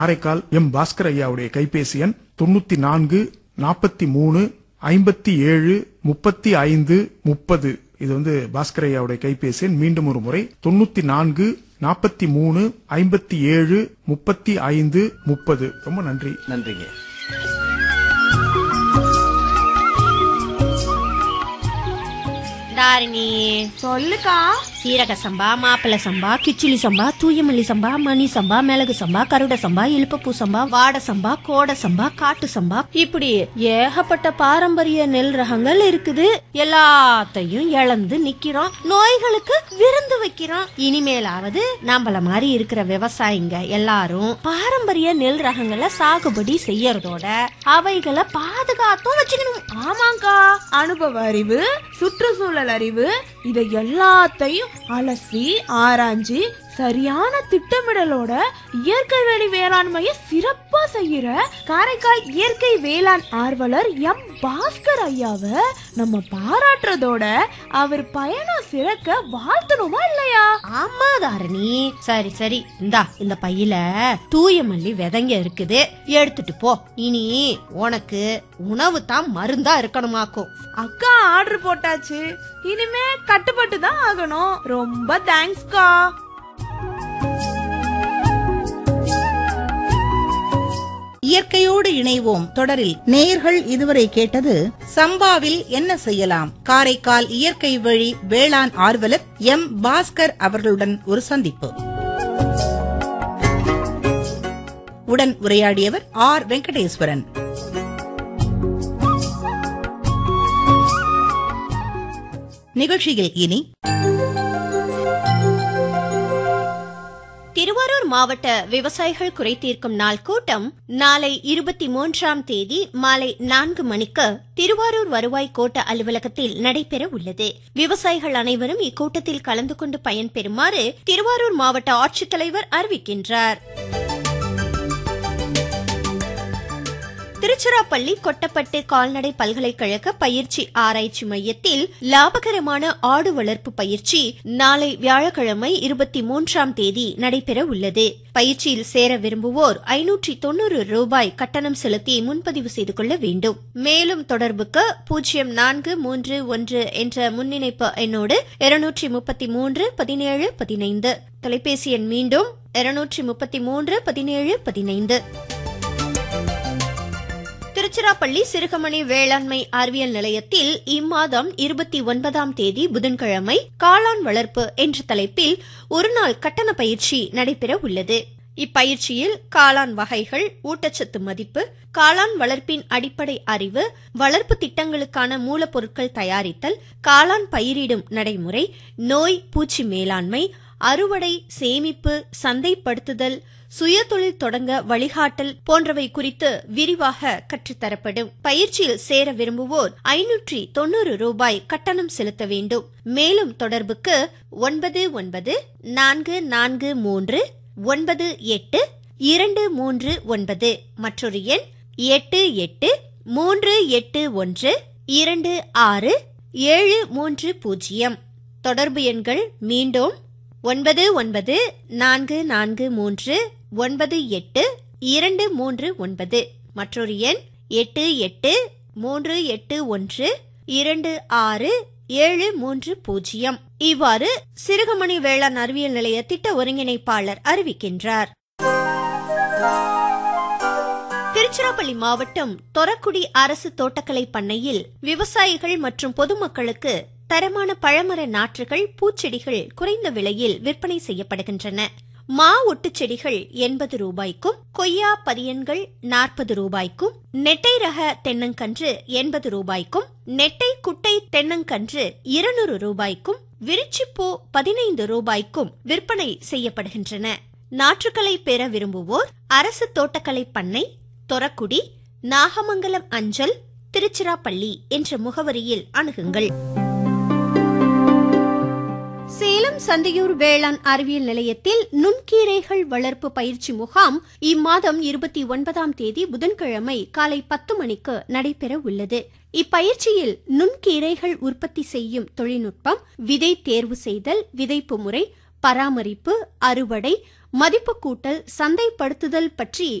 Karaikal M Bhaskar ஐயாவுடைய கைபேசி எண் தொண்ணூத்தி நான்கு நாற்பத்தி மூணு ஐம்பத்தி ஏழு முப்பத்தி ஐந்து முப்பது இது வந்து பாஸ்கர் ஐயாவுடைய கைபேசி எண் மீண்டும் ஒரு முறை தொண்ணூத்தி நான்கு நாற்பத்தி மூணு ஐம்பத்தி ஏழு முப்பத்தி ஐந்து முப்பது ரொம்ப நன்றி நன்றிங்க தாரிணி சொல்லுக்கா சீரக சம்பா மாப்பிள சம்பா கிச்சிலி சம்பா தூயமல்லி சம்பா மணி சம்பா மிளகு சம்பா கருட சம்பா இழுப்பப்பூ சம்பா வாட சம்பா கோட சம்பா காட்டு சம்பா இப்படி ஏகப்பட்ட பாரம்பரிய நெல் ரகங்கள் இருக்குது எல்லாத்தையும் இழந்து நிக்கிறோம் நோய்களுக்கு விருந்து வைக்கிறோம் இனிமேலாவது நம்மள மாதிரி இருக்கிற விவசாயிங்க எல்லாரும் பாரம்பரிய நெல் ரகங்களை சாகுபடி செய்யறதோட அவைகளை பாதுகாத்தும் வச்சுக்கணும் ஆமாங்கா அனுபவ அறிவு சுற்றுச்சூழல் அறிவு இதை எல்லாத்தையும் அலசி ஆராய்ஞ்சு சரியான திட்டமிடலோட இயற்கை வேலி வேளாண்மையை சிறப்பா செய்யற காரைக்கால் இயற்கை வேளாண் ஆர்வலர் எம் பாஸ்கர் ஐயாவை நம்ம பாராட்டுறதோட அவர் பயணம் சிறக்க வாழ்த்தணுமா இல்லையா ஆமா தாரணி சரி சரி இந்தா இந்த பையில தூய மல்லி விதைங்க இருக்குது எடுத்துட்டு போ இனி உனக்கு உணவு தான் மருந்தா இருக்கணுமாக்கும் அக்கா ஆர்டர் போட்டாச்சு இனிமே கட்டுப்பட்டு தான் ஆகணும் ரொம்ப தேங்க்ஸ்க்கா இயற்கையோடு இணைவோம் தொடரில் நேயர்கள் இதுவரை கேட்டது சம்பாவில் என்ன செய்யலாம் காரைக்கால் இயற்கை வழி வேளாண் ஆர்வலர் எம் பாஸ்கர் அவர்களுடன் ஒரு சந்திப்பு உடன் உரையாடியவர் ஆர் வெங்கடேஸ்வரன் நிகழ்ச்சியில் இனி திருவாரூர் மாவட்ட விவசாயிகள் குறை தீர்க்கும் நாள் கூட்டம் நாளை இருபத்தி மூன்றாம் தேதி மாலை நான்கு மணிக்கு திருவாரூர் வருவாய் கோட்ட அலுவலகத்தில் நடைபெற உள்ளது விவசாயிகள் அனைவரும் இக்கூட்டத்தில் கலந்து கொண்டு பயன்பெறுமாறு திருவாரூர் மாவட்ட ஆட்சித்தலைவர் அறிவிக்கின்றார் திருச்சிராப்பள்ளி கொட்டப்பட்டு கால்நடை பல்கலைக்கழக பயிற்சி ஆராய்ச்சி மையத்தில் லாபகரமான ஆடு வளர்ப்பு பயிற்சி நாளை வியாழக்கிழமை இருபத்தி மூன்றாம் தேதி நடைபெற உள்ளது பயிற்சியில் சேர விரும்புவோர் ஐநூற்றி தொண்ணூறு ரூபாய் கட்டணம் செலுத்தி முன்பதிவு செய்து கொள்ள வேண்டும் மேலும் தொடர்புக்கு பூஜ்ஜியம் நான்கு மூன்று ஒன்று என்ற முன்னிணைப்பு எண்ணோடு இருநூற்றி முப்பத்தி மூன்று பதினேழு பதினைந்து தொலைபேசி எண் மீண்டும் இருநூற்றி முப்பத்தி மூன்று பதினேழு பதினைந்து திருச்சிராப்பள்ளி சிறுகமணி வேளாண்மை அறிவியல் நிலையத்தில் இம்மாதம் இருபத்தி ஒன்பதாம் தேதி புதன்கிழமை காளான் வளர்ப்பு என்ற தலைப்பில் ஒருநாள் கட்டண பயிற்சி நடைபெற உள்ளது இப்பயிற்சியில் காளான் வகைகள் ஊட்டச்சத்து மதிப்பு காளான் வளர்ப்பின் அடிப்படை அறிவு வளர்ப்பு திட்டங்களுக்கான மூலப்பொருட்கள் தயாரித்தல் காளான் பயிரிடும் நடைமுறை நோய் பூச்சி மேலாண்மை அறுவடை சேமிப்பு சந்தைப்படுத்துதல் சுயதொழில் தொடங்க வழிகாட்டல் போன்றவை குறித்து விரிவாக கற்றுத்தரப்படும் பயிற்சியில் சேர விரும்புவோர் ஐநூற்றி தொண்ணூறு ரூபாய் கட்டணம் செலுத்த வேண்டும் மேலும் தொடர்புக்கு ஒன்பது ஒன்பது நான்கு நான்கு மூன்று ஒன்பது எட்டு இரண்டு மூன்று ஒன்பது மற்றொரு எண் எட்டு எட்டு மூன்று எட்டு ஒன்று இரண்டு ஆறு ஏழு மூன்று பூஜ்ஜியம் தொடர்பு எண்கள் மீண்டும் ஒன்பது ஒன்பது நான்கு நான்கு மூன்று ஒன்பது எட்டு இரண்டு மூன்று ஒன்பது மற்றொரு எண் எட்டு எட்டு மூன்று எட்டு ஒன்று இரண்டு ஆறு ஏழு மூன்று பூஜ்ஜியம் இவ்வாறு சிறுகமணி வேளாண் அறிவியல் நிலைய திட்ட ஒருங்கிணைப்பாளர் அறிவிக்கின்றார் திருச்சிராப்பள்ளி மாவட்டம் தொரக்குடி அரசு தோட்டக்கலை பண்ணையில் விவசாயிகள் மற்றும் பொதுமக்களுக்கு தரமான பழமர நாற்றுகள் பூச்செடிகள் குறைந்த விலையில் விற்பனை செய்யப்படுகின்றன மா ஒட்டு செடிகள் எண்பது ரூபாய்க்கும் கொய்யா பதியன்கள் நாற்பது ரூபாய்க்கும் நெட்டை ரக தென்னங்கன்று எண்பது ரூபாய்க்கும் நெட்டை குட்டை தென்னங்கன்று இருநூறு ரூபாய்க்கும் விரிச்சிப்பூ பதினைந்து ரூபாய்க்கும் விற்பனை செய்யப்படுகின்றன நாற்றுகளை பெற விரும்புவோர் அரசு தோட்டக்கலை பண்ணை தொரக்குடி நாகமங்கலம் அஞ்சல் திருச்சிராப்பள்ளி என்ற முகவரியில் அணுகுங்கள் சேலம் சந்தையூர் வேளாண் அறிவியல் நிலையத்தில் நுண்கீரைகள் வளர்ப்பு பயிற்சி முகாம் இம்மாதம் இருபத்தி ஒன்பதாம் தேதி புதன்கிழமை காலை பத்து மணிக்கு நடைபெற உள்ளது இப்பயிற்சியில் நுண்கீரைகள் உற்பத்தி செய்யும் தொழில்நுட்பம் விதை தேர்வு செய்தல் விதைப்பு முறை பராமரிப்பு அறுவடை மதிப்பு கூட்டல் சந்தைப்படுத்துதல் பற்றி